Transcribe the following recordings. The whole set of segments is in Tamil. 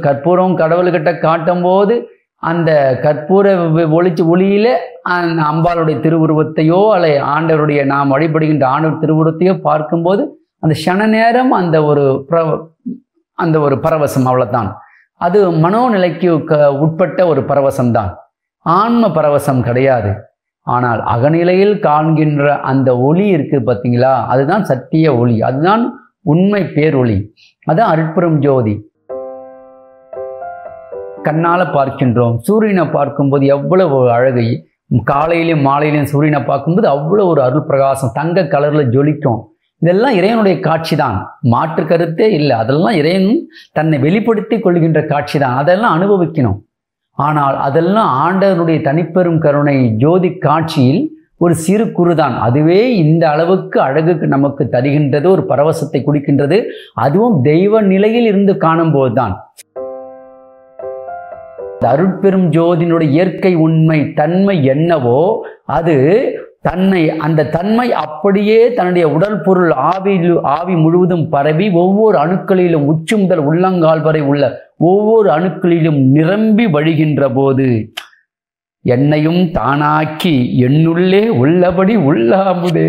கற்பூரம் கடவுள்கிட்ட காட்டும் போது அந்த கற்பூர வெ- ஒளிச்சு ஒளியில அந்த அம்பாளுடைய திருவுருவத்தையோ அல்ல ஆண்டவருடைய நாம் வழிபடுகின்ற ஆண்டவர் திருவுருவத்தையோ பார்க்கும்போது அந்த க்ஷண நேரம் அந்த ஒரு பிர- அந்த ஒரு பரவசம் அவ்வளவுதான் அது மனோநிலைக்கு க- உட்பட்ட ஒரு பரவசம்தான் ஆன்ம பரவசம் கிடையாது ஆனால் அகநிலையில் காண்கின்ற அந்த ஒளி இருக்கு பார்த்தீங்களா அதுதான் சத்திய ஒளி அதுதான் உண்மை பேரொளி அதான் அருட்பெரும் ஜோதி கண்ணால பார்க்கின்றோம் சூரியனை பார்க்கும்போது எவ்வளவு அழகு காலையிலும் மாலையிலும் சூரியனை பார்க்கும்போது அவ்வளவு ஒரு அருள் பிரகாசம் தங்க கலர்ல ஜொலிக்கும் இதெல்லாம் இறைவனுடைய காட்சி தான் மாற்று கருத்தே இல்லை அதெல்லாம் இறைவன் தன்னை வெளிப்படுத்தி கொள்கின்ற காட்சி தான் அதெல்லாம் அனுபவிக்கணும் ஆனால் அதெல்லாம் ஆண்டவனுடைய தனிப்பெரும் கருணை ஜோதி காட்சியில் ஒரு சிறு குறுதான் அதுவே இந்த அளவுக்கு அழகுக்கு நமக்கு தருகின்றது ஒரு பரவசத்தை குடிக்கின்றது அதுவும் தெய்வ நிலையில் இருந்து காணும்போது தான் இந்த அருட்பெரும் ஜோதியினுடைய இயற்கை உண்மை தன்மை என்னவோ அது தன்னை அந்த தன்மை அப்படியே தன்னுடைய உடல் பொருள் ஆவியில் ஆவி முழுவதும் பரவி ஒவ்வொரு அணுக்களிலும் உச்சி முதல் உள்ளங்கால் வரை உள்ள ஒவ்வொரு அணுக்களிலும் நிரம்பி வழிகின்ற போது என்னையும் தானாக்கி என்னுள்ளே உள்ளபடி உள்ளாமுதே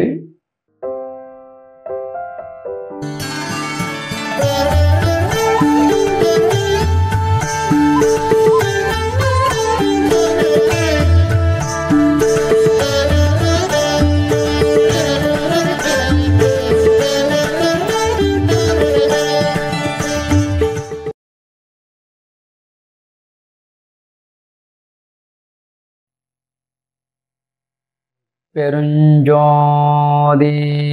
பெருஞ்சோதி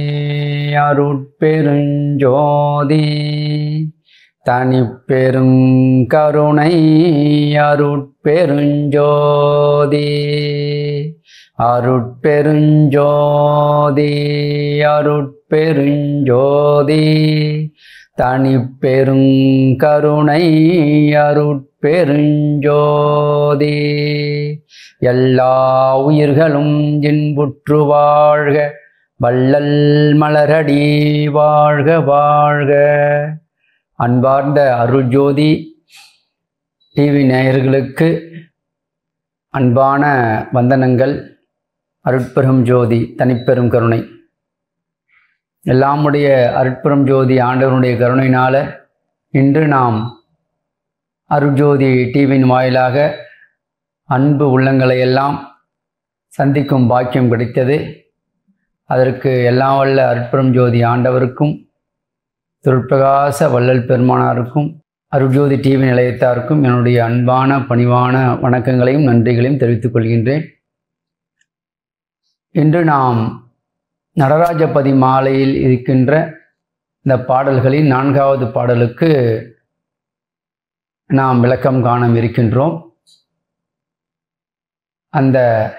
அருட்பெருஞ்சோதி தனிப்பெருங்கருணை அருட்பெருஞ்சோதி அருட்பெருஞ்சோதி அருட்பெருஞ்சோதி தனிப்பெருங்கருணை அருட்பெருஞ்சோதி எல்லா உயிர்களும் இன்புற்று வாழ்க வள்ளல் மலரடி வாழ்க வாழ்க அன்பார்ந்த அருள்ஜோதி டிவி நேயர்களுக்கு அன்பான வந்தனங்கள் அருட்பெரும் ஜோதி தனிப்பெரும் கருணை எல்லாமுடைய அருட்பெரும் ஜோதி ஆண்டவனுடைய கருணையினால இன்று நாம் அருட்ஜோதி டிவியின் வாயிலாக அன்பு உள்ளங்களை எல்லாம் சந்திக்கும் பாக்கியம் கிடைத்தது அதற்கு எல்லாம் வல்ல அருட்பெரும் ஜோதி ஆண்டவருக்கும் திருப்பிரகாச வள்ளல் பெருமானாருக்கும் அருட்ஜோதி டிவி நிலையத்தாருக்கும் என்னுடைய அன்பான பணிவான வணக்கங்களையும் நன்றிகளையும் தெரிவித்துக் கொள்கின்றேன் இன்று நாம் நடராஜபதி மாலையில் இருக்கின்ற இந்த பாடல்களின் நான்காவது பாடலுக்கு நாம் விளக்கம் காண இருக்கின்றோம் அந்த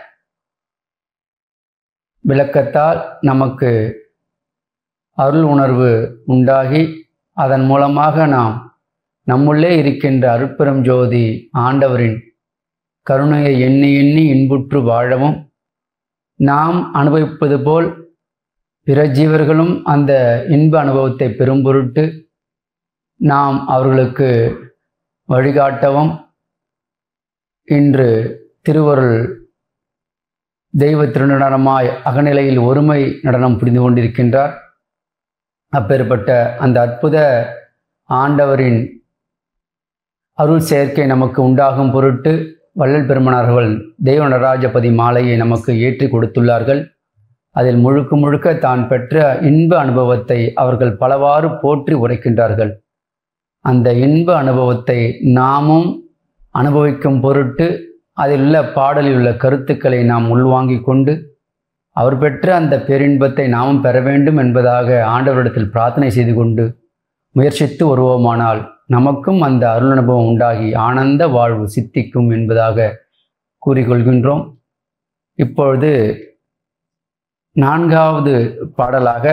விளக்கத்தால் நமக்கு அருள் உணர்வு உண்டாகி அதன் மூலமாக நாம் நம்முள்ளே இருக்கின்ற அருட்பெரும் ஜோதி ஆண்டவரின் கருணையை எண்ணி எண்ணி இன்புற்று வாழவும் நாம் அனுபவிப்பது போல் பிற ஜீவர்களும் அந்த இன்ப அனுபவத்தை பெரும் பொருட்டு நாம் அவர்களுக்கு வழிகாட்டவும் இன்று திருவருள் தெய்வ திருநடனமாய் அகநிலையில் ஒருமை நடனம் புரிந்து கொண்டிருக்கின்றார் அப்பேற்பட்ட அந்த அற்புத ஆண்டவரின் அருள் சேர்க்கை நமக்கு உண்டாகும் பொருட்டு வள்ளல் பெருமனார்கள் தெய்வ நடராஜபதி மாலையை நமக்கு ஏற்றி கொடுத்துள்ளார்கள் அதில் முழுக்க முழுக்க தான் பெற்ற இன்ப அனுபவத்தை அவர்கள் பலவாறு போற்றி உரைக்கின்றார்கள் அந்த இன்ப அனுபவத்தை நாமும் அனுபவிக்கும் பொருட்டு அதில் உள்ள பாடலில் உள்ள கருத்துக்களை நாம் உள்வாங்கிக் கொண்டு அவர் பெற்ற அந்த பேரின்பத்தை நாமும் பெற வேண்டும் என்பதாக ஆண்டவரிடத்தில் பிரார்த்தனை செய்து கொண்டு முயற்சித்து வருவோமானால் நமக்கும் அந்த அருள் அனுபவம் உண்டாகி ஆனந்த வாழ்வு சித்திக்கும் என்பதாக கூறிக்கொள்கின்றோம் இப்பொழுது நான்காவது பாடலாக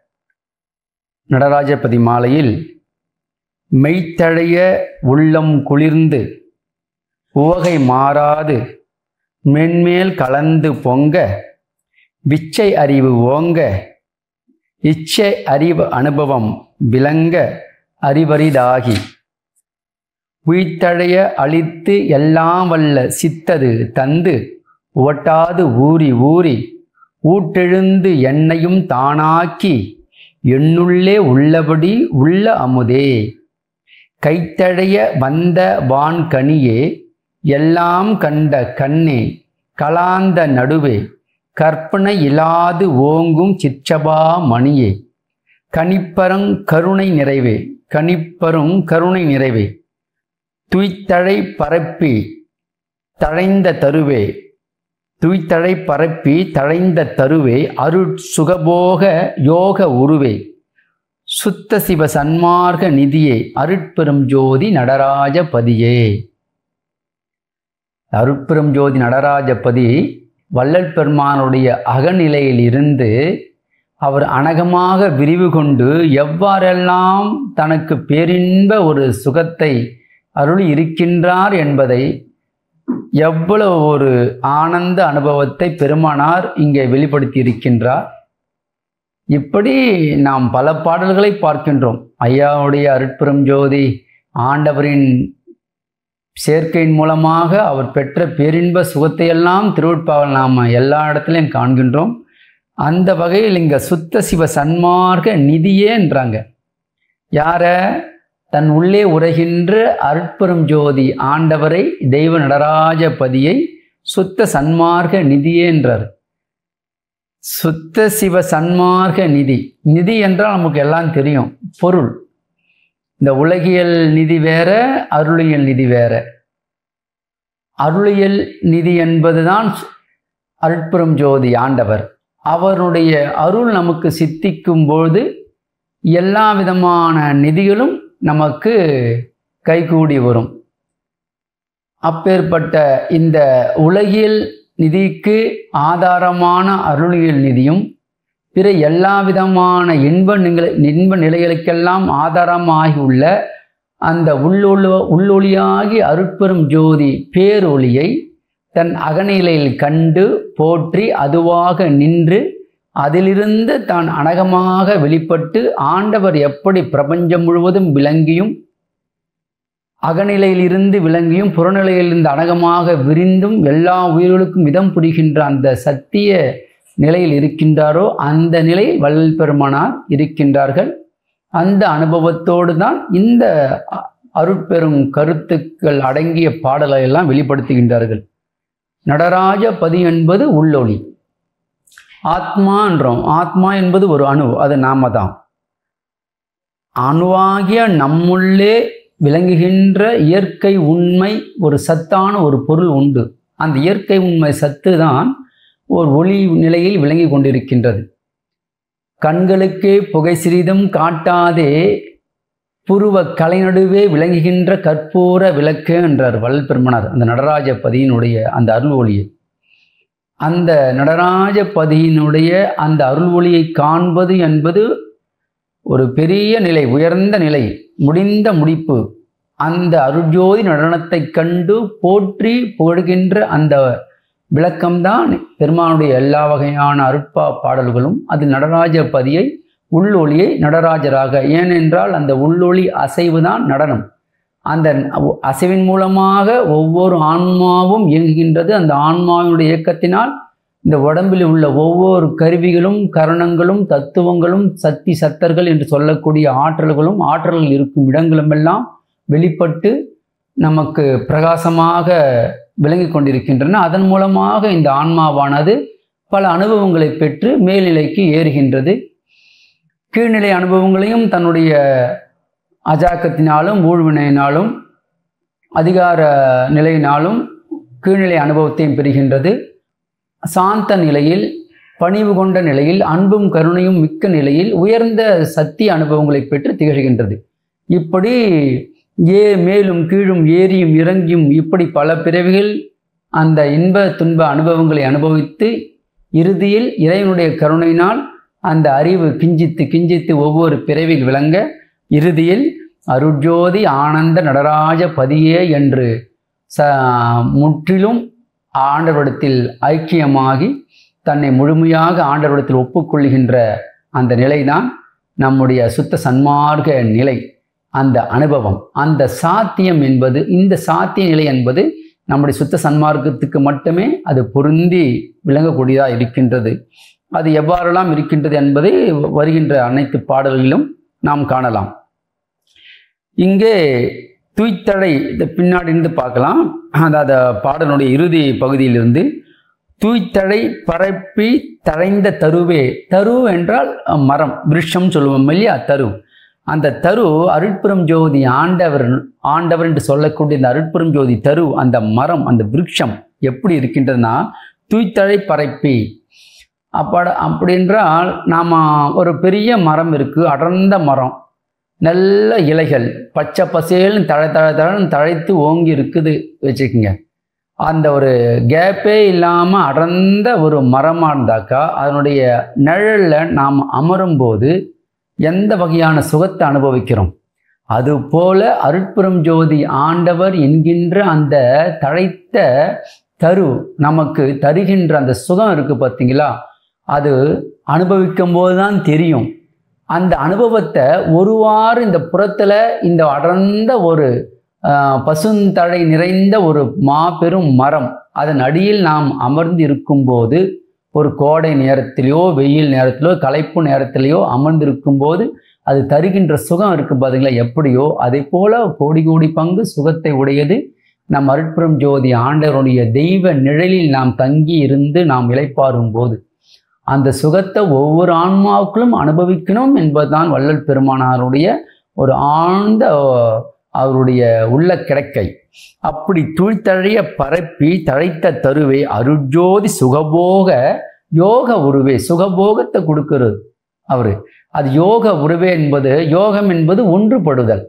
நடராஜபதி மாலையில் மெய்த்தழைய உள்ளம் குளிர்ந்து உவகை மாறாது மென்மேல் கலந்து பொங்க விச்சை அறிவு ஓங்க இச்சை அறிவு அனுபவம் விளங்க அறிவரிதாகி உயிர்த்தழைய அழித்து எல்லாம் வல்ல சித்தது தந்து உவட்டாது ஊறி ஊறி ஊட்டெழுந்து என்னையும் தானாக்கி என்னுள்ளே உள்ளபடி உள்ள அமுதே கைத்தழைய வந்த வான்கனியே எல்லாம் கண்ட கண்ணே கலாந்த நடுவே கற்பனை இலாது ஓங்கும் சிற்றபா மணியே கனிப்பரங் கருணை நிறைவே கனிப்பரும் கருணை நிறைவே துய்த்தழை பரப்பி தழைந்த தருவே துய்த்தழை பரப்பி தழைந்த தருவே அருட் சுகபோக யோக உருவே சுத்த சிவ சன்மார்க்க நிதியே அருட்பெரும் ஜோதி நடராஜபதியே அருட்பெரும் ஜோதி நடராஜபதி வள்ளல் பெருமானுடைய அகநிலையில் இருந்து அவர் அனகமாக விரிவு கொண்டு எவ்வாறெல்லாம் தனக்கு பேரின்ப ஒரு சுகத்தை அருளி இருக்கின்றார் என்பதை எவ்வளவு ஒரு ஆனந்த அனுபவத்தை பெருமானார் இங்கே வெளிப்படுத்தி இருக்கின்றார் இப்படி நாம் பல பாடல்களை பார்க்கின்றோம் ஐயாவுடைய அருட்பெரும் ஜோதி ஆண்டவரின் சேர்க்கையின் மூலமாக அவர் பெற்ற பேரின்ப சுகத்தையெல்லாம் திருவட்பாவில் நாம் எல்லா இடத்துலையும் காண்கின்றோம் அந்த வகையில் இங்கே சுத்த சிவ சன்மார்க்க நிதியேன்றாங்க யார தன் உள்ளே உரைகின்ற அருட்பெரும் ஜோதி ஆண்டவரை தெய்வ நடராஜபதியை சுத்த சன்மார்க்க நிதியேன்றார் சுத்த சிவ சன்மார்க்க நிதி நிதி என்றால் நமக்கு எல்லாம் தெரியும் பொருள் இந்த உலகியல் நிதி வேற அருளியல் நிதி வேற அருளியல் நிதி என்பதுதான் அருட்பெரும் ஜோதி ஆண்டவர் அவருடைய அருள் நமக்கு சித்திக்கும் பொழுது எல்லா விதமான நிதிகளும் நமக்கு கைகூடி வரும் அப்பேற்பட்ட இந்த உலகியல் நிதிக்கு ஆதாரமான அருளியல் நிதியும் பிற எல்லா விதமான இன்ப நிலை இன்ப நிலைகளுக்கெல்லாம் ஆதாரமாகி உள்ள அந்த உள்ளொளு உள்ளொளியாகி அருட்பெரும் ஜோதி பேரொளியை தன் அகநிலையில் கண்டு போற்றி அதுவாக நின்று அதிலிருந்து தான் அனகமாக வெளிப்பட்டு ஆண்டவர் எப்படி பிரபஞ்சம் முழுவதும் விளங்கியும் அகநிலையிலிருந்து விளங்கியும் புறநிலையிலிருந்து அனகமாக விரிந்தும் எல்லா உயிர்களுக்கும் இதம் புரிகின்ற அந்த சத்திய நிலையில் இருக்கின்றாரோ அந்த நிலையில் வள்ளல் பெருமானார் இருக்கின்றார்கள் அந்த அனுபவத்தோடு தான் இந்த அருட்பெரும் கருத்துக்கள் அடங்கிய பாடலை எல்லாம் வெளிப்படுத்துகின்றார்கள் நடராஜ பதி என்பது உள்ளொளி ஆத்மான்றோம் ஆத்மா என்பது ஒரு அணு அது நாம தான் அணுவாகிய நம்முள்ளே விளங்குகின்ற இயற்கை உண்மை ஒரு சத்தான ஒரு பொருள் உண்டு அந்த இயற்கை உண்மை சத்து தான் ஒரு ஒளி நிலையில் விளங்கி கொண்டிருக்கின்றது கண்களுக்கே புகை சிறிதும் காட்டாதே புருவ கலைநடுவே விளங்குகின்ற கற்பூர விளக்கு என்றார் வள்ளல் பெருமனார் அந்த நடராஜ பதியினுடைய அந்த அருள் ஒளியை அந்த நடராஜ பதியினுடைய அந்த அருள் ஒளியை காண்பது என்பது ஒரு பெரிய நிலை உயர்ந்த நிலை முடிந்த முடிப்பு அந்த அருஜோதி நடனத்தை கண்டு போற்றி புகழ்கின்ற அந்த விளக்கம்தான் பெருமானுடைய எல்லா வகையான அருட்பா பாடல்களும் அது நடராஜ பதியை உள்ளொளியை நடராஜராக ஏனென்றால் அந்த உள்ளொளி அசைவு தான் நடனம் அந்த அசைவின் மூலமாக ஒவ்வொரு ஆன்மாவும் இயங்குகின்றது அந்த ஆன்மாவினுடைய இயக்கத்தினால் இந்த உடம்பில் உள்ள ஒவ்வொரு கருவிகளும் கரணங்களும் தத்துவங்களும் சக்தி சத்தர்கள் என்று சொல்லக்கூடிய ஆற்றல்களும் ஆற்றல்கள் இருக்கும் இடங்களுமெல்லாம் வெளிப்பட்டு நமக்கு பிரகாசமாக விளங்கி கொண்டிருக்கின்றன அதன் மூலமாக இந்த ஆன்மாவானது பல அனுபவங்களை பெற்று மேல்நிலைக்கு ஏறுகின்றது கீழ்நிலை அனுபவங்களையும் தன்னுடைய அஜாக்கத்தினாலும் ஊழ்வினையினாலும் அதிகார நிலையினாலும் கீழ்நிலை அனுபவத்தையும் பெறுகின்றது சாந்த நிலையில் பணிவு கொண்ட நிலையில் அன்பும் கருணையும் மிக்க நிலையில் உயர்ந்த சத்திய அனுபவங்களை பெற்று திகழ்கின்றது இப்படி ஏ மேலும் கீழும் ஏறியும் இறங்கியும் இப்படி பல பிறவிகள் அந்த இன்ப துன்ப அனுபவங்களை அனுபவித்து இறுதியில் இறைவனுடைய கருணையினால் அந்த அறிவு கிஞ்சித்து கிஞ்சித்து ஒவ்வொரு பிறவில் விளங்க இறுதியில் அருட்ஜோதி ஆனந்த நடராஜ பதியே என்று ச முற்றிலும் ஆண்டவரிடத்தில் ஐக்கியமாகி தன்னை முழுமையாக ஆண்டவரிடத்தில் ஒப்புக்கொள்கின்ற அந்த நிலைதான் நம்முடைய சுத்த சன்மார்க்க நிலை அந்த அனுபவம் அந்த சாத்தியம் என்பது இந்த சாத்திய நிலை என்பது நம்முடைய சுத்த சன்மார்க்கத்துக்கு மட்டுமே அது பொருந்தி விளங்கக்கூடியதாக இருக்கின்றது அது எவ்வாறெல்லாம் இருக்கின்றது என்பதை வருகின்ற அனைத்து பாடல்களிலும் நாம் காணலாம் இங்கே தூய்த்தடை இந்த பின்னாடி இருந்து பார்க்கலாம் அதாவது பாடலுடைய இறுதி பகுதியிலிருந்து தூய்த்தடை பரப்பி தழைந்த தருவே தரு என்றால் அஹ், மரம் விருஷம் சொல்லுவோம் இல்லையா தரு அந்த தரு அருட்பெரும் ஜோதி ஆண்டவர் ஆண்டவர் என்று சொல்லக்கூடிய இந்த அருட்பெரும் ஜோதி தரு அந்த மரம் அந்த விருட்சம் எப்படி இருக்கின்றதுன்னா தூய்த்தழை பரப்பி அப்பட அப்படி என்றால் நாம் ஒரு பெரிய மரம் இருக்குது அடர்ந்த மரம் நல்ல இலைகள் பச்சை பசேல்னு தழை தழை தழன்னு தழைத்து ஓங்கி இருக்குது வச்சுக்கோங்க அந்த ஒரு கேப்பே இல்லாமல் அடர்ந்த ஒரு மரமாக இருந்தாக்கா அதனுடைய நிழலில் நாம் அமரும்போது எந்த வகையான சுகத்தை அனுபவிக்கிறோம் அதுபோல அருட்புறம் ஜோதி ஆண்டவர் என்கின்ற அந்த தழைத்த தரு நமக்கு தருகின்ற அந்த சுகம் இருக்கு பார்த்தீங்களா அது அனுபவிக்கும் போது தான் தெரியும் அந்த அனுபவத்தை ஒருவாறு இந்த புறத்துல இந்த அடர்ந்த ஒரு ஆஹ், பசுந்தழை நிறைந்த ஒரு மாபெரும் மரம் அதன் அடியில் நாம் அமர்ந்து இருக்கும்போது ஒரு கோடை நேரத்திலேயோ வெயில் நேரத்திலோ களைப்பு நேரத்திலேயோ அமர்ந்திருக்கும் போது அது தருகின்ற சுகம் இருக்கு பாத்தீங்களா எப்படியோ அதே போல கோடி கோடி பங்கு சுகத்தை உடையது நம் அருட்புறம் ஜோதி ஆண்டவருடைய தெய்வ நிழலில் நாம் தங்கி இருந்து நாம் இளைப்பாறும் போது அந்த சுகத்தை ஒவ்வொரு ஆன்மாவுக்களும் அனுபவிக்கணும் என்பதுதான் வள்ளல் பெருமானாருடைய ஒரு ஆழ்ந்த அஹ், அவருடைய உள்ள கிடக்கை அப்படி துழ்த்தழைய பரப்பி தழைத்த தருவே அருட்ஜோதி சுகபோக யோக உருவே சுகபோகத்தை கொடுக்கிறது அவரு அது யோக உருவே என்பது யோகம் என்பது ஒன்றுபடுதல்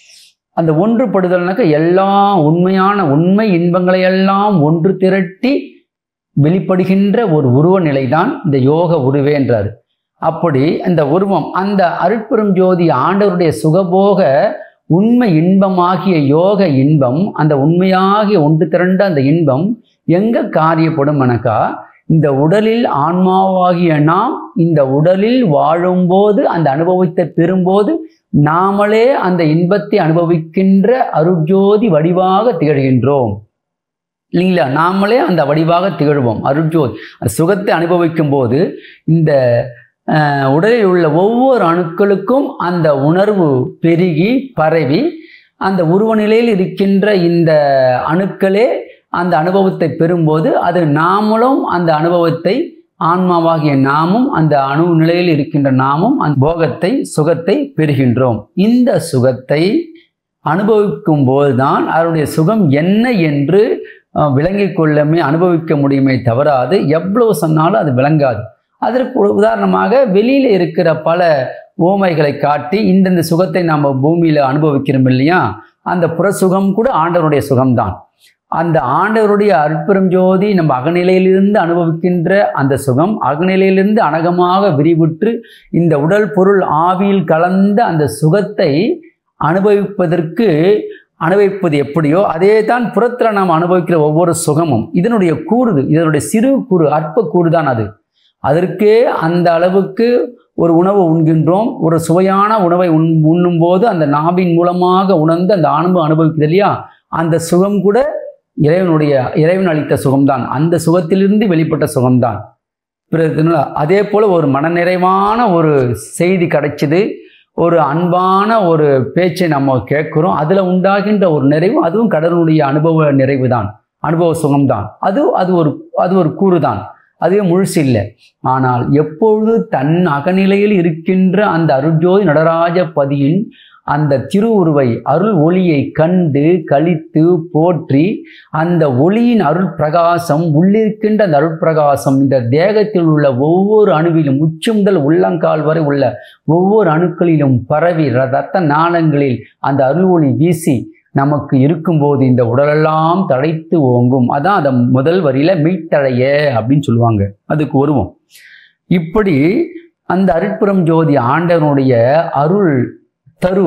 அந்த ஒன்றுபடுதல்னாக்க எல்லா உண்மையான உண்மை இன்பங்களை எல்லாம் ஒன்று திரட்டி வெளிப்படுகின்ற ஒரு உருவ நிலைதான் இந்த யோக உருவே என்றார் அப்படி அந்த உருவம் அந்த அருட்பெரும் ஜோதி ஆண்டவருடைய சுகபோக உண்மை இன்பமாகிய யோக இன்பம் அந்த உண்மையாகிய ஒன்று திரண்ட அந்த இன்பம் எங்க காரியப்படும் எனக்கா இந்த உடலில் ஆன்மாவாகிய நாம் இந்த உடலில் வாழும்போது அந்த அனுபவத்தை பெறும்போது நாமளே அந்த இன்பத்தை அனுபவிக்கின்ற அருட்ஜோதி வடிவாக திகழ்கின்றோம் இல்லைங்களா நாமளே அந்த வடிவாக திகழ்வோம் அருட்ஜோதி அந்த சுகத்தை அனுபவிக்கும் போது இந்த அஹ், உடலில் உள்ள ஒவ்வொரு அணுக்களுக்கும் அந்த உணர்வு பெருகி பரவி அந்த உருவ நிலையில் இருக்கின்ற இந்த அணுக்களே அந்த அனுபவத்தை பெறும்போது அது நாமளும் அந்த அனுபவத்தை ஆன்மாவாகிய நாமும் அந்த அணு நிலையில் இருக்கின்ற நாமும் அந்த போகத்தை சுகத்தை பெறுகின்றோம் இந்த சுகத்தை அனுபவிக்கும் போதுதான் அதனுடைய சுகம் என்ன என்று அஹ், விளங்கிக் கொள்ளமே அனுபவிக்க முடியுமே தவறாது எவ்வளவு சொன்னாலும் அது விளங்காது அதற்கு ஒரு உதாரணமாக வெளியில இருக்கிற பல ஓமைகளை காட்டி இந்தந்த சுகத்தை நாம் பூமியில அனுபவிக்கிறோம் இல்லையா அந்த புறசுகம் கூட ஆண்டவருடைய சுகம்தான் அந்த ஆண்டவருடைய அற்பெரும் ஜோதி நம்ம அகநிலையிலிருந்து அனுபவிக்கின்ற அந்த சுகம் அகநிலையிலிருந்து அனகமாக விரிவுற்று இந்த உடல் பொருள் ஆவியில் கலந்த அந்த சுகத்தை அனுபவிப்பதற்கு அனுபவிப்பது எப்படியோ அதே தான் புறத்தில் நாம் அனுபவிக்கிற ஒவ்வொரு சுகமும் இதனுடைய கூறு இதனுடைய சிறு கூறு அற்ப கூறு தான் அது அதற்கே அந்த அளவுக்கு ஒரு உணவு உண்கின்றோம் ஒரு சுவையான உணவை உண் உண்ணும்போது அந்த நாவின் மூலமாக உணர்ந்து அந்த அனுபவம் அனுபவிக்குது இல்லையா அந்த சுகம் கூட இறைவனுடைய இறைவன் அளித்த சுகம்தான் அந்த சுகத்திலிருந்து வெளிப்பட்ட சுகம்தான் பிறகு அதே போல ஒரு மனநிறைவான ஒரு செய்தி கிடைச்சிது ஒரு அன்பான ஒரு பேச்சை நம்ம கேட்குறோம் அதில் உண்டாகின்ற ஒரு நிறைவு அதுவும் கடவுளுடைய அனுபவ நிறைவு தான் அனுபவ சுகம்தான் அது அது ஒரு அது ஒரு கூறு தான் அதுவே முழுசு இல்லை ஆனால் எப்பொழுது தன் அகநிலையில் இருக்கின்ற அந்த அருட்ஜோதி நடராஜ பதியின் அந்த திருவுருவை அருள் ஒளியை கண்டு கழித்து போற்றி அந்த ஒளியின் அருள் பிரகாசம் உள்ளிருக்கின்ற அந்த அருள் பிரகாசம் இந்த தேகத்தில் உள்ள ஒவ்வொரு அணுவிலும் உச்சி முதல் உள்ளங்கால் வரை உள்ள ஒவ்வொரு அணுக்களிலும் பரவி ரத்த நாளங்களில் அந்த அருள் ஒளி வீசி நமக்கு இருக்கும்போது இந்த உடலெல்லாம் தழைத்து ஓங்கும் அதான் அந்த முதல் வரியில மீட்டழைய அப்படின்னு சொல்லுவாங்க அதுக்கு வருவோம் இப்படி அந்த அருட்புறம் ஜோதி ஆண்டவனுடைய அருள் தரு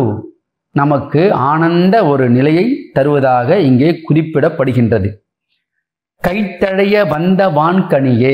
நமக்கு ஆனந்த ஒரு நிலையை தருவதாக இங்கே குறிப்பிடப்படுகின்றது கைத்தடைய வந்த வான்கனியே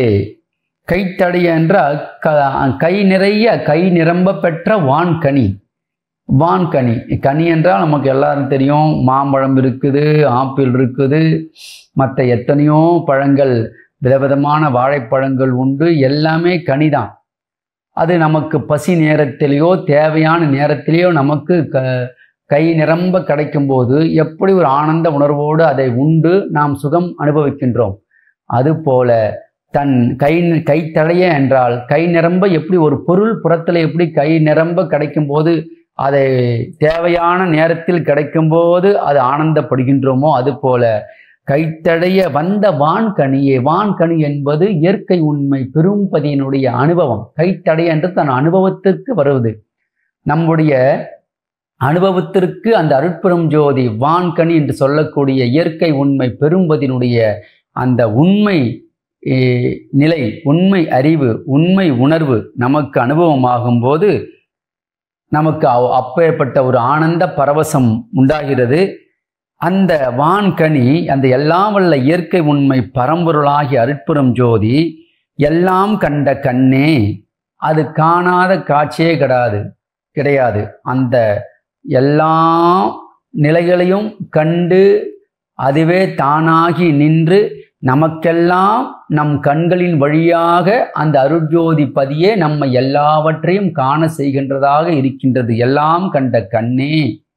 கைத்தடைய என்றால் க கை நிறைய கை நிரம்ப பெற்ற வான்கனி வான்கனி கனி என்றால் நமக்கு எல்லாரும் தெரியும் மாம்பழம் இருக்குது ஆப்பிள் இருக்குது மற்ற எத்தனையோ பழங்கள் விதவிதமான வாழைப்பழங்கள் உண்டு எல்லாமே கனிதான் அது நமக்கு பசி நேரத்திலேயோ தேவையான நேரத்திலேயோ நமக்கு க கை நிரம்ப கிடைக்கும்போது எப்படி ஒரு ஆனந்த உணர்வோடு அதை உண்டு நாம் சுகம் அனுபவிக்கின்றோம் அதுபோல தன் கை கை தடைய என்றால் கை நிரம்ப எப்படி ஒரு பொருள் புறத்தில் எப்படி கை நிரம்ப கிடைக்கும்போது அதை தேவையான நேரத்தில் கிடைக்கும்போது அது ஆனந்தப்படுகின்றோமோ அதுபோல கைத்தடைய வந்த வான்கனியே வான்கனி என்பது இயற்கை உண்மை பெரும்பதியினுடைய அனுபவம் கைத்தடைய என்று தன் அனுபவத்திற்கு வருவது நம்முடைய அனுபவத்திற்கு அந்த அருட்பெரும் ஜோதி வான்கனி என்று சொல்லக்கூடிய இயற்கை உண்மை பெரும்பதியினுடைய அந்த உண்மை eh, நிலை உண்மை அறிவு உண்மை உணர்வு நமக்கு அனுபவமாகும் போது நமக்கு அவ்- அப்பேற்பட்ட ஒரு ஆனந்த பரவசம் உண்டாகிறது அந்த வான்கனி அந்த எல்லாம் வல்ல இயற்கை உண்மை பரம்பொருளாகி அருட்புறம் ஜோதி எல்லாம் கண்ட கண்ணே அது காணாத காட்சியே கிடையாது கிடையாது அந்த எல்லா நிலைகளையும் கண்டு அதுவே தானாகி நின்று நமக்கெல்லாம் நம் கண்களின் வழியாக அந்த அருட்ஜோதி பதியே நம்மை எல்லாவற்றையும் காண செய்கின்றதாக இருக்கின்றது எல்லாம் கண்ட கண்ணே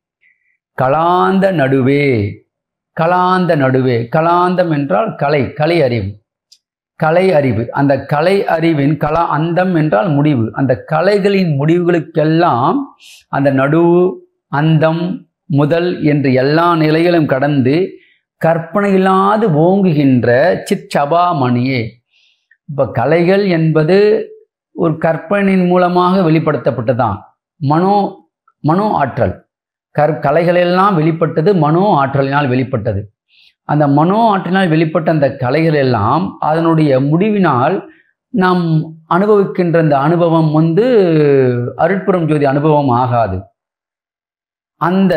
கலாந்த நடுவே கலாந்த நடுவே கலாந்தம் என்றால் கலை கலை அறிவு கலை அறிவு அந்த கலை அறிவின் கலா அந்தம் என்றால் முடிவு அந்த கலைகளின் முடிவுகளுக்கெல்லாம் அந்த நடுவு அந்தம் முதல் என்று எல்லா நிலைகளும் கடந்து கற்பனையில்லாது ஓங்குகின்ற சிற்றபாமணியே இப்போ கலைகள் என்பது ஒரு கற்பனையின் மூலமாக வெளிப்படுத்தப்பட்டதான் மனோ மனோ ஆற்றல் கற் கலைகளெல்லாம் வெளிப்பட்டது மனோ ஆற்றலினால் வெளிப்பட்டது அந்த மனோ ஆற்றலினால் வெளிப்பட்ட அந்த கலைகள் எல்லாம் அதனுடைய முடிவினால் நாம் அனுபவிக்கின்ற அந்த அனுபவம் வந்து அருட்புறம் ஜோதி அனுபவம் ஆகாது அந்த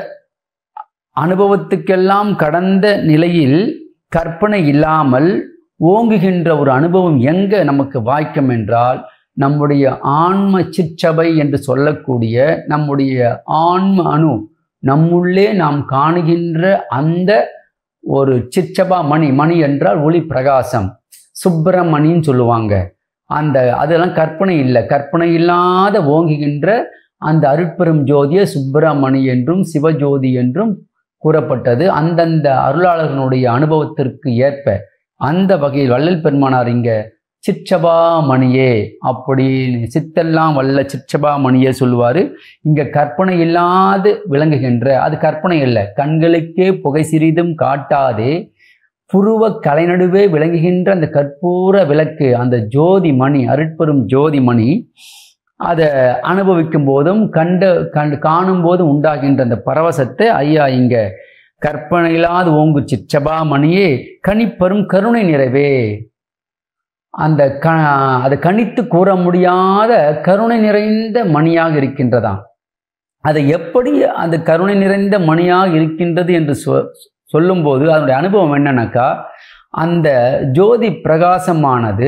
அனுபவத்துக்கெல்லாம் கடந்த நிலையில் கற்பனை இல்லாமல் ஓங்குகின்ற ஒரு அனுபவம் எங்க நமக்கு வாய்க்கும் என்றால் நம்முடைய ஆன்ம சிற்றபை என்று சொல்லக்கூடிய நம்முடைய ஆன்ம அணு நம்முள்ளே நாம் காணுகின்ற அந்த ஒரு சிற்றபா மணி மணி என்றால் ஒளி பிரகாசம் சுப்பிரமணின்னு சொல்லுவாங்க அந்த அதெல்லாம் கற்பனை இல்லை கற்பனை இல்லாத ஓங்குகின்ற அந்த அருட்பெரும் ஜோதியை சுப்பிரமணி என்றும் சிவஜோதி என்றும் கூறப்பட்டது அந்தந்த அருளாளர்களுடைய அனுபவத்திற்கு ஏற்ப அந்த வகையில் வள்ளல் பெருமானார் இங்க சிற்றபா மணியே அப்படி சித்தெல்லாம் வல்ல சிற்றபா மணியே சொல்லுவாரு இங்க கற்பனை இல்லாது விளங்குகின்ற அது கற்பனை இல்லை கண்களுக்கே புகை சிறிதும் காட்டாதே புருவ கலைநடுவே விளங்குகின்ற அந்த கற்பூர விளக்கு அந்த ஜோதி மணி அருட்பெரும் ஜோதி மணி அதை அனுபவிக்கும் போதும் கண்டு கண்டு காணும் போதும் உண்டாகின்ற அந்த பரவசத்தை ஐயா இங்க கற்பனையில்லாது ஓங்கு சிற்றபா மணியே கனிப்பெரும் கருணை நிறைவே அந்த க அதை கணித்து கூற முடியாத கருணை நிறைந்த மணியாக இருக்கின்றதாம் அதை எப்படி அந்த கருணை நிறைந்த மணியாக இருக்கின்றது என்று சொ சொல்லும்போது அதனுடைய அனுபவம் என்னன்னாக்கா அந்த ஜோதி பிரகாசமானது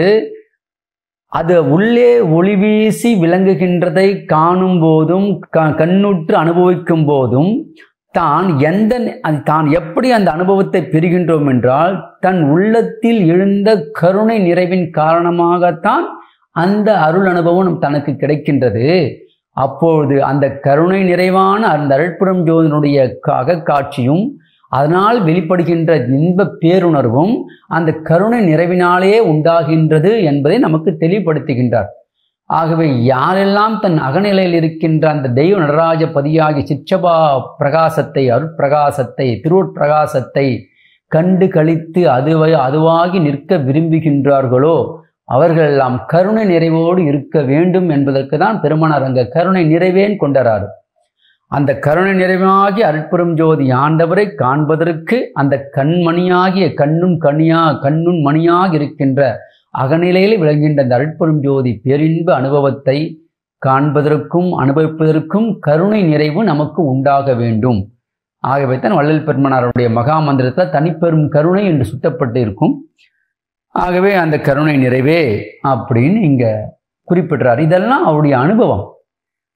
அது உள்ளே ஒளி வீசி விளங்குகின்றதை காணும் போதும் க கண்ணுற்று அனுபவிக்கும் போதும் தான் எந்த அது தான் எப்படி அந்த அனுபவத்தை பெறுகின்றோம் என்றால் தன் உள்ளத்தில் எழுந்த கருணை நிறைவின் காரணமாகத்தான் அந்த அருள் அனுபவம் தனக்கு கிடைக்கின்றது அப்பொழுது அந்த கருணை நிறைவான அந்த அருட்புறம் ஜோதினுடைய அகக்காட்சியும் அதனால் வெளிப்படுகின்ற இன்ப பேருணர்வும் அந்த கருணை நிறைவினாலே உண்டாகின்றது என்பதை நமக்கு தெளிவுபடுத்துகின்றார் ஆகவே யாரெல்லாம் தன் அகநிலையில் இருக்கின்ற அந்த தெய்வ நடராஜ பதியாகி சிற்றபா பிரகாசத்தை அருட்பிரகாசத்தை திருவற்பிரகாசத்தை கண்டு கழித்து அதுவை அதுவாகி நிற்க விரும்புகின்றார்களோ அவர்களெல்லாம் கருணை நிறைவோடு இருக்க வேண்டும் என்பதற்கு தான் பெருமனார் அங்க கருணை நிறைவேன் கொண்டறாரு அந்த கருணை நிறைவாகி அருட்பெரும் ஜோதி ஆண்டவரை காண்பதற்கு அந்த கண்மணியாகிய கண்ணும் கனியா கண்ணும் மணியாக இருக்கின்ற அகநிலையில் விளங்குகின்ற அந்த அருட்பெரும் ஜோதி பேரின்ப அனுபவத்தை காண்பதற்கும் அனுபவிப்பதற்கும் கருணை நிறைவு நமக்கு உண்டாக வேண்டும் ஆகவே தான் வள்ளல் பெருமனாருடைய மகா மந்திரத்தில் தனிப்பெரும் கருணை என்று சுட்டப்பட்டு இருக்கும் ஆகவே அந்த கருணை நிறைவே அப்படின்னு இங்க குறிப்பிடுறார் இதெல்லாம் அவருடைய அனுபவம்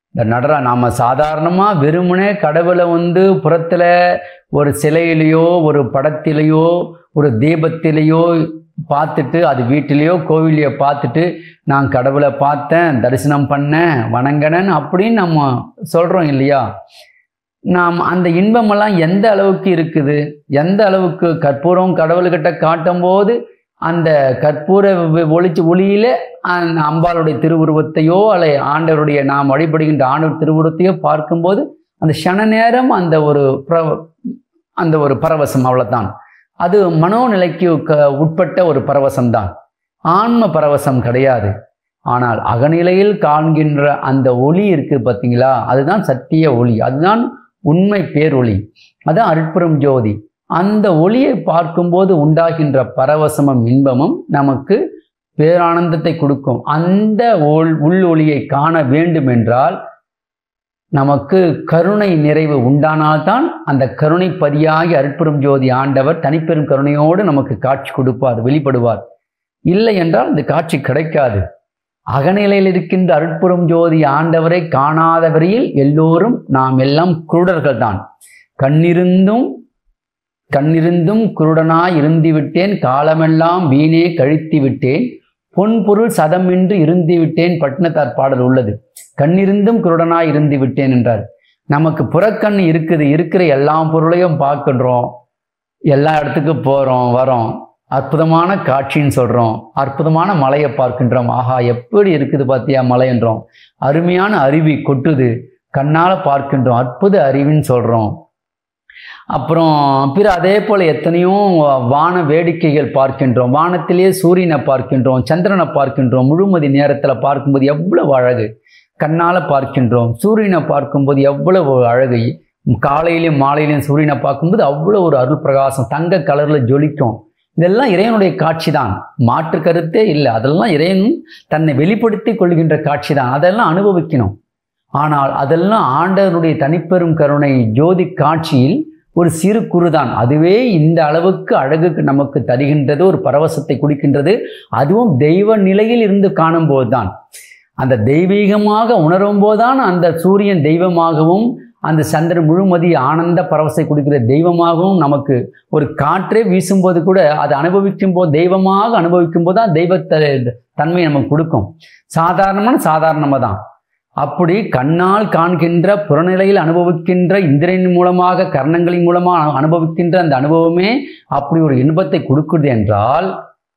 இந்த நடரா நாம் சாதாரணமாக வெறுமனே கடவுளை வந்து புறத்தில் ஒரு சிலையிலையோ ஒரு படத்திலேயோ ஒரு தீபத்திலேயோ பார்த்துட்டு அது வீட்டிலேயோ கோவிலையோ பார்த்துட்டு நான் கடவுளை பார்த்தேன் தரிசனம் பண்ணேன் வணங்கினேன் அப்படின்னு நம்ம சொல்கிறோம் இல்லையா நாம் அந்த இன்பமெல்லாம் எந்த அளவுக்கு இருக்குது எந்த அளவுக்கு கற்பூரம் கடவுள்கிட்ட காட்டும் போது அந்த கற்பூர ஒ- ஒளிச்சு ஒளியில அந்த அம்பாளுடைய திருவுருவத்தையோ அல்ல ஆண்டவருடைய நாம் வழிபடுகின்ற ஆண்டவர் திருவுருவத்தையோ பார்க்கும்போது அந்த க்ஷண நேரம் அந்த ஒரு பிர- அந்த ஒரு பரவசம் அவ்வளவுதான் அது மனோநிலைக்கு க- உட்பட்ட ஒரு பரவசம்தான் ஆன்ம பரவசம் கிடையாது ஆனால் அகநிலையில் காண்கின்ற அந்த ஒளி இருக்கு பார்த்தீங்களா அதுதான் சத்திய ஒளி அதுதான் உண்மை பேரொளி அதான் அருட்பெரும் ஜோதி அந்த ஒளியை பார்க்கும்போது உண்டாகின்ற பரவசமும் இன்பமும் நமக்கு பேரானந்தத்தை கொடுக்கும் அந்த ஒள் உள்ளொளியை காண வேண்டும் என்றால் நமக்கு கருணை நிறைவு உண்டானால்தான் அந்த கருணை பதியாகி அருட்பெரும் ஜோதி ஆண்டவர் தனிப்பெரும் கருணையோடு நமக்கு காட்சி கொடுப்பார் வெளிப்படுவார் இல்லை என்றால் இந்த காட்சி கிடைக்காது அகநிலையில் இருக்கின்ற அருட்பெரும் ஜோதி ஆண்டவரை காணாத வரையில் எல்லோரும் நாம் எல்லாம் குருடர்கள் தான் கண்ணிருந்தும் கண்ணிருந்தும் குருடனாய் இருந்து விட்டேன் காலமெல்லாம் வீணே கழித்து விட்டேன் பொன்பொருள் சதமின்றி இருந்து விட்டேன் பட்டினத்தார் பாடல் உள்ளது கண்ணிருந்தும் குருடனாய் இருந்து விட்டேன் என்றார் நமக்கு புறக்கண் இருக்குது இருக்கிற எல்லா பொருளையும் பார்க்கின்றோம் எல்லா இடத்துக்கும் போகிறோம் வரோம் அற்புதமான காட்சின்னு சொல்கிறோம் அற்புதமான மலையை பார்க்கின்றோம் ஆஹா எப்படி இருக்குது பார்த்தியா மலைன்றோம் அருமையான அருவி கொட்டுது கண்ணால் பார்க்கின்றோம் அற்புத அறிவுன்னு சொல்கிறோம் அப்புறம் பிற அதே போல் எத்தனையோ வான வேடிக்கைகள் பார்க்கின்றோம் வானத்திலேயே சூரியனை பார்க்கின்றோம் சந்திரனை பார்க்கின்றோம் முழுமதி நேரத்தில் பார்க்கும்போது எவ்வளவு அழகு கண்ணால் பார்க்கின்றோம் சூரியனை பார்க்கும்போது எவ்வளவு அழகு காலையிலையும் மாலையிலையும் சூரியனை பார்க்கும்போது அவ்வளோ ஒரு அருள் பிரகாசம் தங்க கலரில் ஜொலிக்கும் இதெல்லாம் இறைவனுடைய காட்சி தான் மாற்று கருத்தே இல்லை அதெல்லாம் இறைவன் தன்னை வெளிப்படுத்தி கொள்கின்ற காட்சி தான் அதெல்லாம் அனுபவிக்கணும் ஆனால் அதெல்லாம் ஆண்டவருடைய தனிப்பெரும் கருணை ஜோதி காட்சியில் ஒரு சிறு குறுதான் அதுவே இந்த அளவுக்கு அழகு நமக்கு தருகின்றது ஒரு பரவசத்தை குடிக்கின்றது அதுவும் தெய்வ நிலையில் இருந்து காணும்போது தான் அந்த தெய்வீகமாக உணரும் போதுதான் அந்த சூரியன் தெய்வமாகவும் அந்த சந்திரன் முழுமதி ஆனந்த பரவசை கொடுக்கிற தெய்வமாகவும் நமக்கு ஒரு காற்றே வீசும்போது கூட அதை அனுபவிக்கும் போது தெய்வமாக அனுபவிக்கும் போது தான் தெய்வத்த தன்மை நமக்கு கொடுக்கும் சாதாரணமான சாதாரணமாக தான் அப்படி கண்ணால் காண்கின்ற புறநிலையில் அனுபவிக்கின்ற இந்திரனின் மூலமாக கர்ணங்களின் மூலமாக அனுபவிக்கின்ற அந்த அனுபவமே அப்படி ஒரு இன்பத்தை கொடுக்குது என்றால்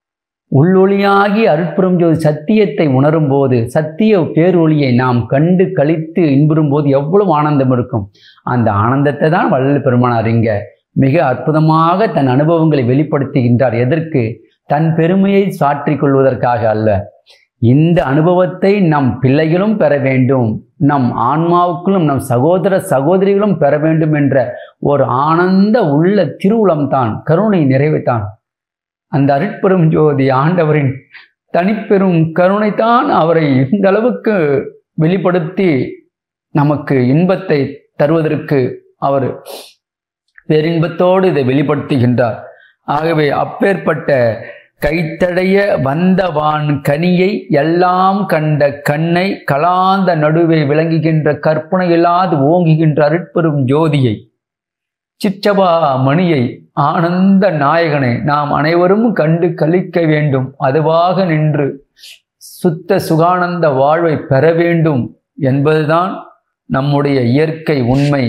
உள்ளொளியாகி அருட்புறம் ஜோதி சத்தியத்தை உணரும் போது சத்திய பேரொளியை நாம் கண்டு கழித்து இன்புறும் போது எவ்வளவு ஆனந்தம் இருக்கும் அந்த ஆனந்தத்தை தான் வள்ளல் பெருமானார் இங்க மிக அற்புதமாக தன் அனுபவங்களை வெளிப்படுத்துகின்றார் எதற்கு தன் பெருமையை சாற்றிக் கொள்வதற்காக அல்ல இந்த அனுபவத்தை நம் பிள்ளைகளும் பெற வேண்டும் நம் ஆன்மாவுக்களும் நம் சகோதர சகோதரிகளும் பெற வேண்டும் என்ற ஒரு ஆனந்த உள்ள திருவுளம்தான் கருணை நிறைவுதான் அந்த அருட்பெரும் ஜோதி ஆண்டவரின் தனிப்பெரும் கருணைதான் அவரை இந்த அளவுக்கு வெளிப்படுத்தி நமக்கு இன்பத்தை தருவதற்கு அவர் பேரின்பத்தோடு இதை வெளிப்படுத்துகின்றார் ஆகவே அப்பேற்பட்ட கைத்தடைய வந்தவான் கனியை எல்லாம் கண்ட கண்ணை கலாந்த நடுவே விளங்குகின்ற கற்பனை இல்லாது ஓங்குகின்ற அருட்பெரும் ஜோதியை சிற்றபா மணியை ஆனந்த நாயகனை நாம் அனைவரும் கண்டு கழிக்க வேண்டும் அதுவாக நின்று சுத்த சுகானந்த வாழ்வை பெற வேண்டும் என்பதுதான் நம்முடைய இயற்கை உண்மை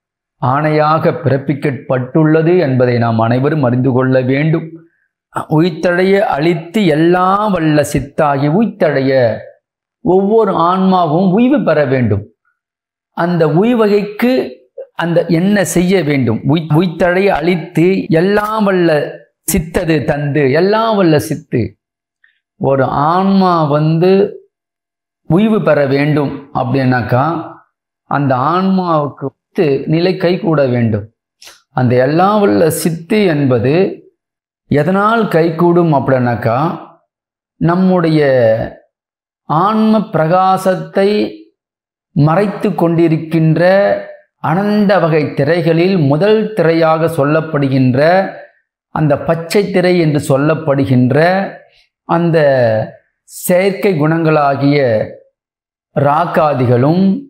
ஆணையாக பிறப்பிக்கப்பட்டுள்ளது என்பதை நாம் அனைவரும் அறிந்து கொள்ள வேண்டும் உயிர்த்தடைய அழித்து எல்லாம் வல்ல சித்தாகி உயிர்த்தடைய ஒவ்வொரு ஆன்மாவும் உய்வு பெற வேண்டும் அந்த உய்வகைக்கு அந்த என்ன செய்ய வேண்டும் உய் உய்த்தடைய அழித்து எல்லாம் வல்ல சித்தது தந்து எல்லாம் வல்ல சித்து ஒரு ஆன்மா வந்து உய்வு பெற வேண்டும் அப்படின்னாக்கா அந்த ஆன்மாவுக்கு சித்து நிலை கைகூட வேண்டும் அந்த எல்லாம் வல்ல சித்து என்பது எதனால் கைகூடும் அப்படின்னாக்கா நம்முடைய ஆன்ம பிரகாசத்தை மறைத்து கொண்டிருக்கின்ற அனந்த வகை திரைகளில் முதல் திரையாக சொல்லப்படுகின்ற அந்த பச்சை திரை என்று சொல்லப்படுகின்ற அந்த செயற்கை குணங்களாகிய ராக்காதிகளும்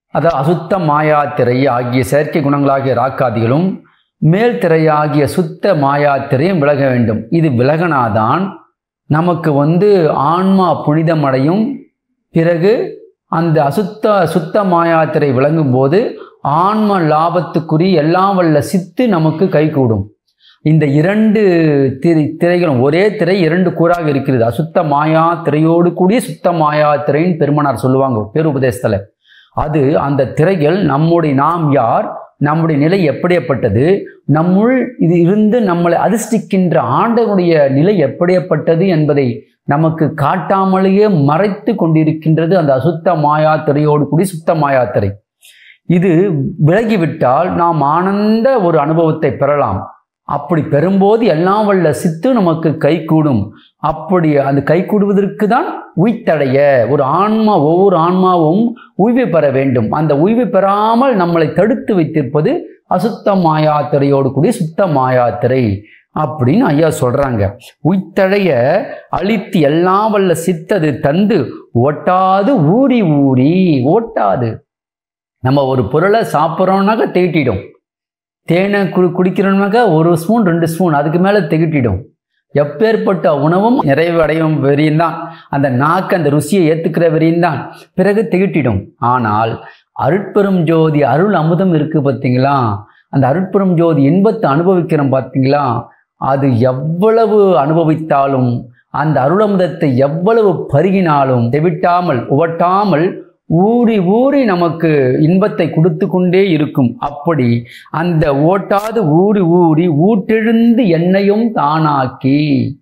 அதாவது அசுத்த மாயாத்திரை ஆகிய செயற்கை குணங்களாகிய ராக்காதிகளும் மேல் திரையாகிய சுத்த மாயாத்திரையும் விலக வேண்டும் இது விலகனாதான் நமக்கு வந்து ஆன்மா புனிதமடையும் பிறகு அந்த அசுத்த சுத்த மாயாத்திரை விளங்கும் போது ஆன்ம லாபத்துக்குரிய எல்லாம் வல்ல சித்து நமக்கு கைகூடும் இந்த இரண்டு திரை திரைகளும் ஒரே திரை இரண்டு கூறாக இருக்கிறது அசுத்த மாயா திரையோடு கூடிய சுத்த மாயா திரைன்னு பெருமனார் சொல்லுவாங்க பேருபதேசத்தில் அது அந்த திரைகள் நம்முடைய நாம் யார் நம்முடைய நிலை எப்படியப்பட்டது நம்முள் இது இருந்து நம்மளை அதிர்ஷ்டிக்கின்ற ஆண்டவனுடைய நிலை எப்படியப்பட்டது என்பதை நமக்கு காட்டாமலேயே மறைத்து கொண்டிருக்கின்றது அந்த அசுத்த மாயா திரையோடு கூடி சுத்த மாயா திரை இது விலகிவிட்டால் நாம் ஆனந்த ஒரு அனுபவத்தை பெறலாம் அப்படி பெறும்போது எல்லாம் வல்ல சித்து நமக்கு கைகூடும் அப்படி அந்த கைகூடுவதற்கு தான் உய்த்தடைய ஒரு ஆன்மா ஒவ்வொரு ஆன்மாவும் உய்வு பெற வேண்டும் அந்த உய்வு பெறாமல் நம்மளை தடுத்து வைத்திருப்பது அசுத்த மாயாத்திரையோடு கூடிய சுத்த மாயாத்திரை அப்படின்னு ஐயா சொல்றாங்க உய்த்தடைய அழித்து எல்லாம் வல்ல சித்தது தந்து ஒட்டாது ஊறி ஊறி ஓட்டாது நம்ம ஒரு பொருளை சாப்பிட்றோம்னாக்கா திகட்டிடும் தேனை கு குடிக்கிறோம்னாக்கா ஒரு ஸ்பூன் ரெண்டு ஸ்பூன் அதுக்கு மேலே திகட்டிடும் எப்பேற்பட்ட உணவும் நிறைவு அடையும் வரையும் தான் அந்த நாக்கு அந்த ருசியை ஏற்றுக்கிற வரையும் தான் பிறகு திகட்டிடும் ஆனால் அருட்பெரும் ஜோதி அருள் அமுதம் இருக்குது பார்த்தீங்களா அந்த அருட்பெரும் ஜோதி இன்பத்தை அனுபவிக்கிறோம் பார்த்தீங்களா அது எவ்வளவு அனுபவித்தாலும் அந்த அருளமுதத்தை எவ்வளவு பருகினாலும் தெவிட்டாமல் உவட்டாமல் ஊறி ஊறி நமக்கு இன்பத்தை கொடுத்து கொண்டே இருக்கும் அப்படி அந்த ஓட்டாது ஊறி ஊறி ஊட்டெழுந்து என்னையும் தானாக்கி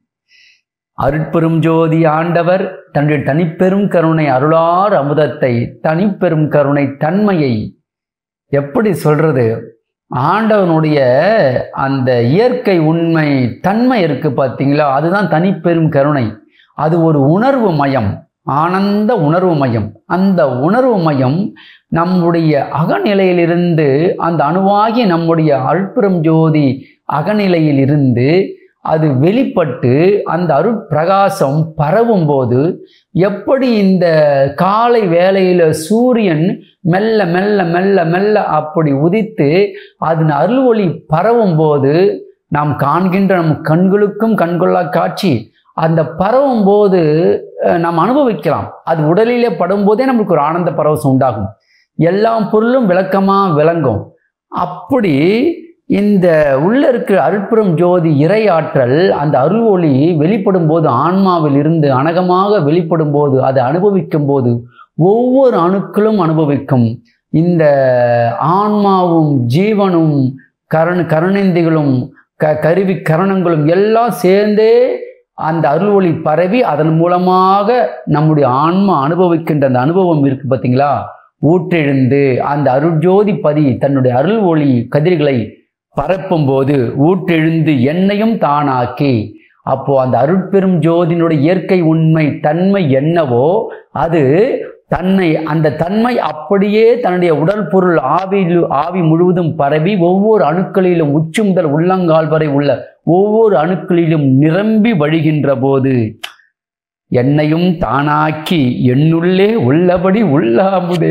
அருட்பெரும் ஜோதி ஆண்டவர் தன்னுடைய தனிப்பெரும் கருணை அருளார் அமுதத்தை தனிப்பெரும் கருணை தன்மையை எப்படி சொல்றது ஆண்டவனுடைய அந்த இயற்கை உண்மை தன்மை இருக்கு பார்த்தீங்களா அதுதான் தனிப்பெரும் கருணை அது ஒரு உணர்வு மயம் ஆனந்த உணர்வு மையம் அந்த உணர்வு மையம் நம்முடைய அகநிலையிலிருந்து அந்த அணுவாகிய நம்முடைய அல்பெரும் ஜோதி அகநிலையிலிருந்து அது வெளிப்பட்டு அந்த அருட்பிரகாசம் பரவும் போது எப்படி இந்த காலை வேளையில் சூரியன் மெல்ல மெல்ல மெல்ல மெல்ல அப்படி உதித்து அதன் அருள் ஒளி பரவும் போது நாம் காண்கின்ற நம் கண்களுக்கும் கண்கொள்ளா காட்சி அந்த பரவும் போது நாம் அனுபவிக்கலாம் அது உடலிலே படும்போதே நமக்கு ஒரு ஆனந்த பரவசம் உண்டாகும் எல்லா பொருளும் விளக்கமாக விளங்கும் அப்படி இந்த உள்ள இருக்கிற அருட்புறம் ஜோதி இறை ஆற்றல் அந்த அருள் ஒளி வெளிப்படும் போது ஆன்மாவில் இருந்து அனகமாக வெளிப்படும் போது அதை அனுபவிக்கும் போது ஒவ்வொரு அணுக்களும் அனுபவிக்கும் இந்த ஆன்மாவும் ஜீவனும் கரண் கருணேந்திகளும் க கருவி கரணங்களும் எல்லாம் சேர்ந்தே அந்த அருள் ஒளி பரவி அதன் மூலமாக நம்முடைய ஆன்மா அனுபவிக்கின்ற அந்த அனுபவம் இருக்கு பார்த்தீங்களா ஊற்றெழுந்து அந்த அருள்ஜோதி பதி தன்னுடைய அருள் ஒளி கதிர்களை பரப்பும் போது ஊற்றெழுந்து என்னையும் தானாக்கி அப்போ அந்த அருட்பெரும் ஜோதியினுடைய இயற்கை உண்மை தன்மை என்னவோ அது தன்னை அந்த தன்மை அப்படியே தன்னுடைய உடல் பொருள் ஆவியில் ஆவி முழுவதும் பரவி ஒவ்வொரு அணுக்களிலும் உச்சி முதல் உள்ளங்கால் வரை உள்ள ஒவ்வொரு அணுக்களிலும் நிரம்பி வழிகின்ற போது என்னையும் தானாக்கி என்னுள்ளே உள்ளபடி உள்ளாமுதே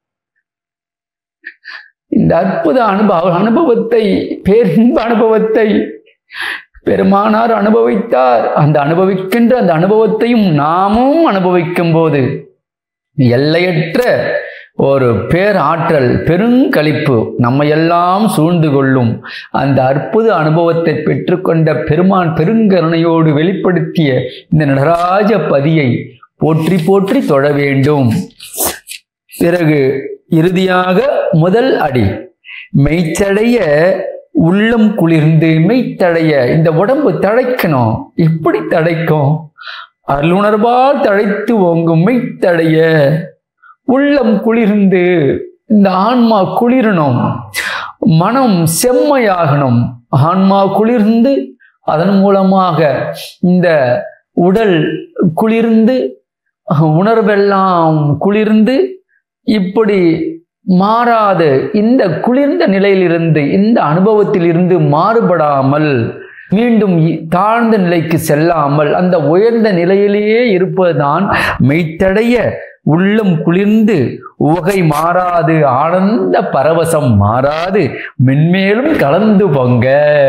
இந்த அற்புத அனுபவ அனுபவத்தை பேரின்ப அனுபவத்தை பெருமானார் அனுபவித்தார் அந்த அனுபவிக்கின்ற அந்த அனுபவத்தையும் நாமும் அனுபவிக்கும் போது எல்லையற்ற ஒரு பேராற்றல் பெருங்களிப்பு நம்மையெல்லாம் சூழ்ந்து கொள்ளும் அந்த அற்புத அனுபவத்தை பெற்றுக்கொண்ட பெருமான் பெருங்கருணையோடு வெளிப்படுத்திய இந்த நடராஜ பதியை போற்றி போற்றி தொழ வேண்டும் பிறகு இறுதியாக முதல் அடி மெய்ச்சடைய உள்ளம் குளிர்ந்து மெய்த்தடைய இந்த உடம்பு தழைக்கணும் எப்படி தழைக்கும் அருளுணர்வால் தழைத்து ஓங்கும் மெய்த்தடைய உள்ளம் குளிர்ந்து இந்த ஆன்மா குளிரணும் மனம் செம்மையாகணும் ஆன்மா குளிர்ந்து அதன் மூலமாக இந்த உடல் குளிர்ந்து உணர்வெல்லாம் குளிர்ந்து இப்படி மாறாது இந்த குளிர்ந்த நிலையிலிருந்து இந்த அனுபவத்திலிருந்து மாறுபடாமல் மீண்டும் தாழ்ந்த நிலைக்கு செல்லாமல் அந்த உயர்ந்த நிலையிலேயே இருப்பதுதான் மெய்த்தடைய உள்ளம் குளிர்ந்து உவகை மாறாது ஆனந்த பரவசம் மாறாது மென்மேலும் கலந்து பொங்க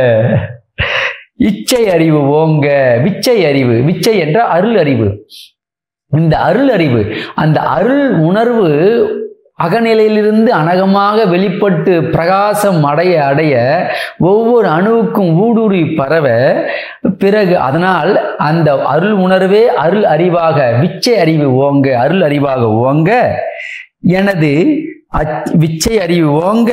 இச்சை அறிவு ஓங்க விச்சை அறிவு விச்சை என்ற அருள் அறிவு இந்த அருள் அறிவு அந்த அருள் உணர்வு அகநிலையிலிருந்து அனகமாக வெளிப்பட்டு பிரகாசம் அடைய அடைய ஒவ்வொரு அணுவுக்கும் ஊடுருவி பரவ பிறகு அதனால் அந்த அருள் உணர்வே அருள் அறிவாக விச்சை அறிவு ஓங்க அருள் அறிவாக ஓங்க எனது அச்- விச்சை அறிவு ஓங்க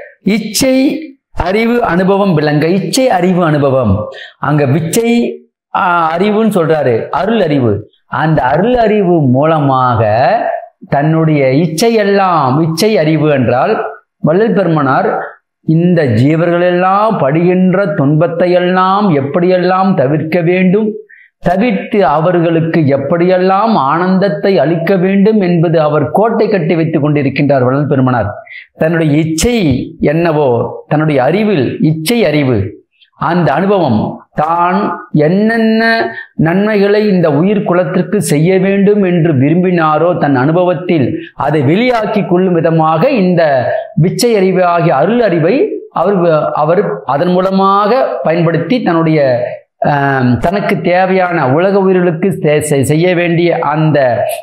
இச்சை அறிவு அனுபவம் விளங்க இச்சை அறிவு அனுபவம் அங்க விச்சை ஆ, அறிவுன்னு சொல்றாரு அருள் அறிவு அந்த அருள் அறிவு மூலமாக தன்னுடைய இச்சையெல்லாம் இச்சை அறிவு என்றால் வள்ளல் பெருமனார் இந்த ஜீவர்களெல்லாம் படுகின்ற துன்பத்தையெல்லாம் எப்படியெல்லாம் தவிர்க்க வேண்டும் தவிர்த்து அவர்களுக்கு எப்படியெல்லாம் ஆனந்தத்தை அளிக்க வேண்டும் என்பது அவர் கோட்டை கட்டி வைத்துக் கொண்டிருக்கின்றார் வள்ளல் பெருமனார் தன்னுடைய இச்சை என்னவோ தன்னுடைய அறிவில் இச்சை அறிவு அந்த அனுபவம் தான் என்னென்ன நன்மைகளை இந்த உயிர் குலத்திற்கு செய்ய வேண்டும் என்று விரும்பினாரோ தன் அனுபவத்தில் அதை வெளியாக்கி கொள்ளும் விதமாக இந்த விச்சை அறிவு ஆகிய அருள் அறிவை அவர் அவர் அதன் மூலமாக பயன்படுத்தி தன்னுடைய ஆம், தனக்கு தேவையான உலக உயிர்களுக்கு செ- செ- செய்ய வேண்டிய அந்த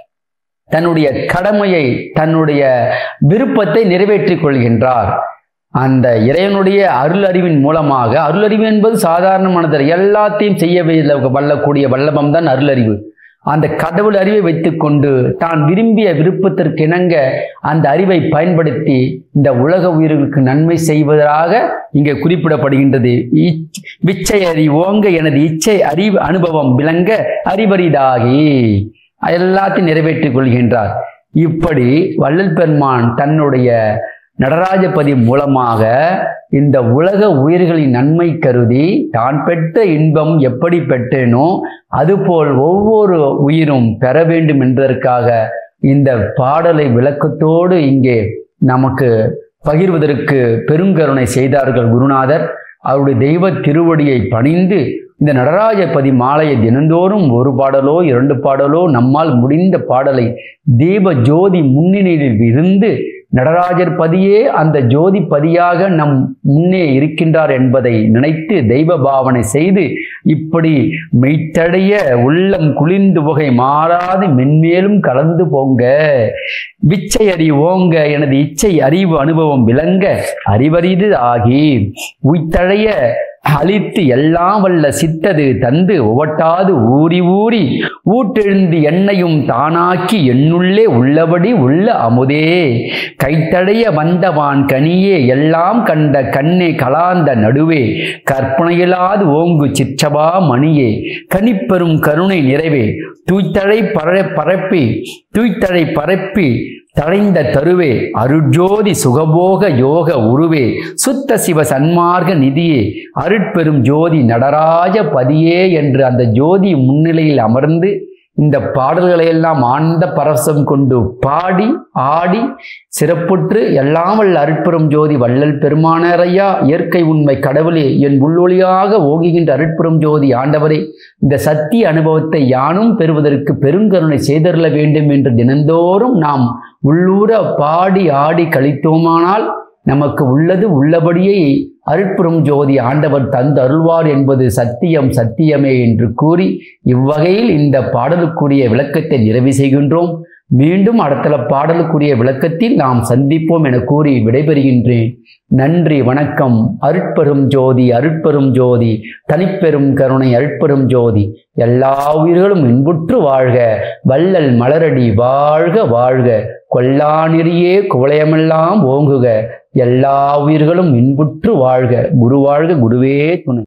தன்னுடைய கடமையை தன்னுடைய விருப்பத்தை நிறைவேற்றிக் கொள்கின்றார் அந்த இறைவனுடைய அருள் அறிவின் மூலமாக அருள் அறிவு என்பது சாதாரணமானது எல்லாத்தையும் செய்ய வல்ல- வல்லக்கூடிய வல்லபம் தான் அருள் அறிவு அந்த கடவுள் அறிவை வைத்துக்கொண்டு தான் விரும்பிய விருப்பத்திற்கு இணங்க அந்த அறிவை பயன்படுத்தி இந்த உலக உயிர்களுக்கு நன்மை செய்வதாக இங்கே குறிப்பிடப்படுகின்றது இச்- விச்சை அறி ஓங்க எனது இச்சை அறிவு அனுபவம் விளங்க அறிவரிதாகி எல்லாத்தையும் நிறைவேற்றிக் கொள்கின்றார் இப்படி வள்ளல் பெருமான் தன்னுடைய நடராஜபதி மூலமாக இந்த உலக உயிர்களின் நன்மை கருதி தான் பெற்ற இன்பம் எப்படி பெற்றேனோ அதுபோல் ஒவ்வொரு உயிரும் பெற வேண்டும் என்பதற்காக இந்த பாடலை விளக்கத்தோடு இங்கே நமக்கு பகிர்வதற்கு பெருங்கருணை செய்தார்கள் குருநாதர் அவருடைய தெய்வ திருவடியை பணிந்து இந்த நடராஜபதி மாலையை தினந்தோறும் ஒரு பாடலோ இரண்டு பாடலோ நம்மால் முடிந்த பாடலை தீப ஜோதி முன்னிலையில் இருந்து நடராஜர் பதியே அந்த ஜோதி பதியாக நம் முன்னே இருக்கின்றார் என்பதை நினைத்து தெய்வ பாவனை செய்து இப்படி மெய்த்தடைய உள்ளம் குளிர்ந்து புகை மாறாது மென்மேலும் கலந்து போங்க விச்சை அறி ஓங்க எனது இச்சை அறிவு அனுபவம் விளங்க அறிவறிது ஆகி உய்த்தழைய அழித்து எல்லாம் வல்ல சித்தது தந்து உவட்டாது ஊறி ஊறி ஊட்டெழுந்து எண்ணையும் தானாக்கி என்னுள்ளே உள்ளபடி உள்ள அமுதே கைத்தடைய வந்தவான் கனியே எல்லாம் கண்ட கண்ணே கலாந்த நடுவே கற்பனையிலாது ஓங்கு சிற்றபா மணியே கனிப்பெரும் கருணை நிறைவே தூய்த்தழை பர பரப்பி தூய்த்தழை பரப்பி தழைந்த தருவே அருட்ஜோதி சுகபோக யோக உருவே சுத்த சிவ சன்மார்க்க நிதியே அருட்பெரும் ஜோதி நடராஜ பதியே என்று அந்த ஜோதி முன்னிலையில் அமர்ந்து இந்த பாடல்களை எல்லாம் ஆனந்த பரவசம் கொண்டு பாடி ஆடி சிறப்புற்று எல்லாம் வல்ல அருட்பெரும் ஜோதி வள்ளல் பெருமானாரையா இயற்கை உண்மை கடவுளே என் உள்ளொளியாக ஓங்குகின்ற அருட்பெரும் ஜோதி ஆண்டவரே இந்த சத்திய அனுபவத்தை யானும் பெறுவதற்கு பெருங்கருணை செய்தருள வேண்டும் என்று தினந்தோறும் நாம் உள்ளூர பாடி ஆடி கழித்தோமானால் நமக்கு உள்ளது உள்ளபடியே அருட்புறம் ஜோதி ஆண்டவர் தந்து அருள்வார் என்பது சத்தியம் சத்தியமே என்று கூறி இவ்வகையில் இந்த பாடலுக்குரிய விளக்கத்தை நிறைவு செய்கின்றோம் மீண்டும் அடுத்த பாடலுக்குரிய விளக்கத்தில் நாம் சந்திப்போம் என கூறி விடைபெறுகின்றேன் நன்றி வணக்கம் அருட்பெரும் ஜோதி அருட்பெரும் ஜோதி தனிப்பெரும் கருணை அருட்பெரும் ஜோதி எல்லா உயிர்களும் இன்புற்று வாழ்க வள்ளல் மலரடி வாழ்க வாழ்க கொல்லா நெறியே குவளையமெல்லாம் ஓங்குக எல்லா உயிர்களும் இன்புற்று வாழ்க குரு வாழ்க குருவே துணை